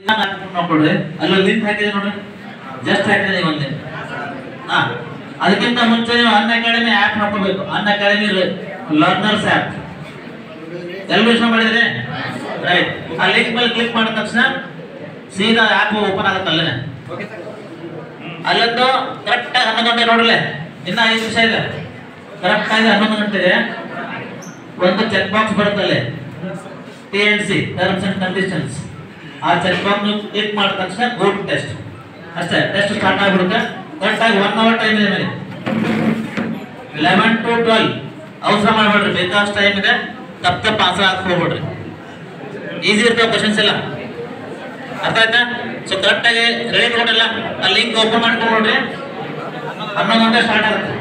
ನೋಡ್ಕೊಡ್ರಿ ಅಲ್ಲಿ ಲಿಂಕ್ ಹಾಕಿದೆ ನೋಡ್ರಿ ಜಸ್ಟ್ ಹಾಕಿದೆ ಒಂದೇ ಹಾ ಅದಕ್ಕಿಂತ ಮುಂಚೆ ನೀವು ಅನ್ ಅಕಾಡೆಮಿ ಆ್ಯಪ್ ಹಾಕೋಬೇಕು ಅನ್ ಅಕಾಡೆಮಿ ಲರ್ನರ್ಸ್ ಆ್ಯಪ್ ಎಲ್ಲರೂ ಇಷ್ಟ ಮಾಡಿದ್ರೆ ರೈಟ್ ಆ ಲಿಂಕ್ ಮೇಲೆ ಕ್ಲಿಕ್ ಮಾಡಿದ ತಕ್ಷಣ ಸೀದಾ ಆ್ಯಪ್ ಓಪನ್ ಆಗುತ್ತೆ ಅಲ್ಲೇ ಅಲ್ಲೊಂದು ಕರೆಕ್ಟ್ ಆಗಿ ಹನ್ನೊಂದು ಗಂಟೆ ನೋಡ್ರಲೆ ಇನ್ನ ಐದು ನಿಮಿಷ ಇದೆ ಕರೆಕ್ಟ್ ಆಗಿ ಹನ್ನೊಂದು ಗಂಟೆ ಇದೆ ಒಂದು ಚೆಕ್ ಬಾಕ್ಸ್ ಬರುತ್ತಲ್ಲೇ T N C terms and conditions ಆ ಚೆಕ್ ಬಾಕ್ಸ್ ನೀವು ಕ್ಲಿಕ್ ಮಾಡಿದ ತಕ್ಷಣ ಗೋ ಟು ಟೆಸ್ಟ್ ಅಷ್ಟೇ ಟೆಸ್ಟ್ ಸ್ಟಾರ್ಟ್ ಆಗ್ಬಿಡುತ್ತೆ ಕರೆಕ್ಟ್ ಆಗಿ ಒನ್ ಅವರ್ ಟೈಮ್ ಇದೆ ಮೇಲೆ ಲೆವೆನ್ ಟು ಟ್ವೆಲ್ ಅವಸರ ಮಾಡಬೇಡ್ರಿ ಬೇಕಾದಷ್ಟು ಟೈಮ್ ಇದೆ ತಪ್ಪು ತಪ್ಪು ಆನ್ಸರ್ ಹಾಕಿ ಹೋಗ್ಬೇಡ್ರಿ ಈಸಿ ಇರ್ತವೆ ಕ್ವಶನ್ಸ್ ಎಲ್ಲ ಅರ್ಥ ಆಯ್ತಾ ಸೊ ಕರೆಕ್ಟಾಗಿ ರೆಡಿ ಕೊಡಲ್ಲ ಆ ಲಿಂಕ್ ಓಪನ್ ಮಾಡ್ಕೊಂಡ್ಬಿಡ್ರಿ ಹನ್ನೊಂದು ಗಂಟೆ ಸ್ಟಾರ್ಟ್ ಆಗುತ್ತೆ